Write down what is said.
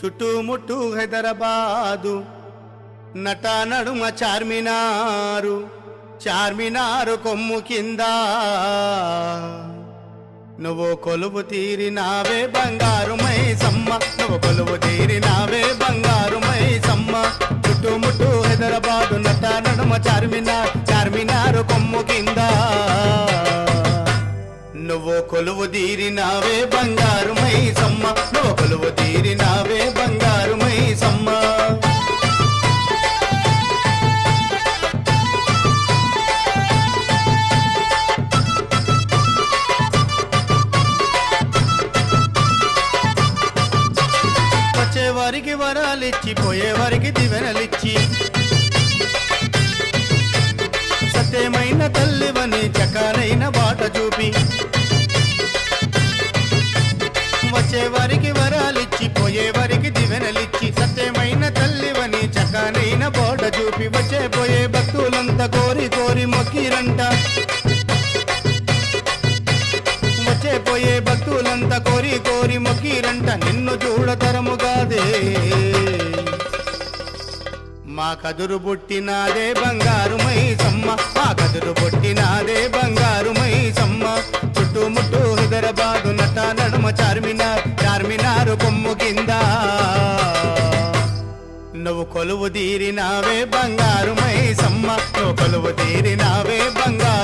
చుట్టుముట్టు హైదరాబాదు నట నడుమ చార్మినారు చార్మినారు కొమ్ము కింద నువ్వు కొలువు తీరినావే బంగారు మైసమ్మ నువ్వు కొలువు తీరినావే బంగారు మైసమ్మ చుట్టుముట్టు హైదరాబాదు నట నడుమ చార్మినార్ చార్మినారు కొమ్ము కింద నువ్వు కొలువు తీరినావే బంగారు మైసమ్మ నువ్వు కొలువు తీరినావే బంగారు మైసమ్మ వచ్చే వారికి వరాలిచ్చి పోయే వారికి దివెనలిచ్చి సత్యమైన తల్లివని చకారైన బాట చూపి వచ్చే వారికి వరాలిచ్చి పోయే వారికి దివెనలిచ్చి సత్యమైన తల్లివని చకానైన బాట చూపి వచ్చే పోయే భక్తులంతా కోరి కోరి మొక్కిరంట వచ్చే పోయే భక్తులంతా కోరి కోరి మొక్కిరంట నిన్ను చూడతరముగాదే మా కదురు పుట్టినాదే బంగారు మైసమ్మ మా కదురు పుట్టినాదే బంగారు మైసమ్మ చుట్టుముట్టు హైదరాబాదు నట నడుమ చార్మినార్ చార్మినారు కొమ్ము కింద నువ్వు కొలువు తీరినావే బంగారు మైసమ్మ నువ్వు కొలువు తీరినావే బంగారు